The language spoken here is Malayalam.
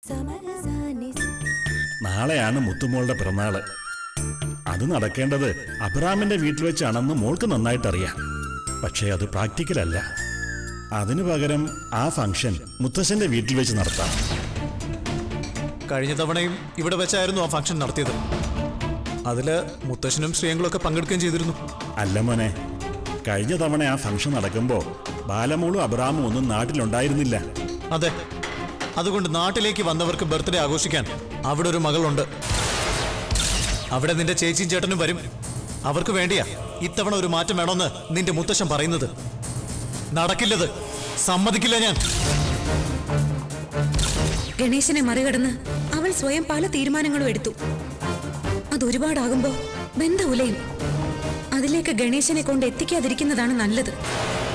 നാളെയാണ് മുത്തുമോളുടെ പിറന്നാള് അത് നടക്കേണ്ടത് അബ്രാമിന്റെ വീട്ടിൽ വെച്ചാണെന്ന് മോൾക്ക് നന്നായിട്ട് അറിയാം പക്ഷേ അത് പ്രാക്ടിക്കൽ അല്ല അതിനു പകരം ആ ഫംഗ്ഷൻ മുത്തശ്ശന്റെ വീട്ടിൽ വെച്ച് നടത്താം കഴിഞ്ഞ തവണയും ഇവിടെ വെച്ചായിരുന്നു ആ ഫംഗ്ഷൻ നടത്തിയത് അതില് മുത്തശ്ശനും ശ്രീയങ്ങളും ഒക്കെ പങ്കെടുക്കുകയും ചെയ്തിരുന്നു അല്ല മോനെ കഴിഞ്ഞ തവണ ആ ഫംഗ്ഷൻ നടക്കുമ്പോൾ ബാലമോളും അബ്രാമും ഒന്നും നാട്ടിലുണ്ടായിരുന്നില്ല അതെ അതുകൊണ്ട് നാട്ടിലേക്ക് വന്നവർക്ക് ബർത്ത്ഡേ ആഘോഷിക്കാൻ അവിടെ ഒരു മകളുണ്ട് അവിടെ നിന്റെ ചേച്ചിയും ചേട്ടനും വരും അവർക്ക് വേണ്ടിയാ ഇത്തവണ ഒരു മാറ്റം വേണമെന്ന് നിന്റെ മുത്തശ്ശൻ പറയുന്നത് നടക്കില്ലത് സമ്മതിക്കില്ല ഞാൻ ഗണേശനെ മറികടന്ന് അവൾ സ്വയം പല തീരുമാനങ്ങളും എടുത്തു അതൊരുപാടാകുമ്പോ ബന്ധ ഉലയും അതിലേക്ക് ഗണേശനെ കൊണ്ട് എത്തിക്കാതിരിക്കുന്നതാണ് നല്ലത്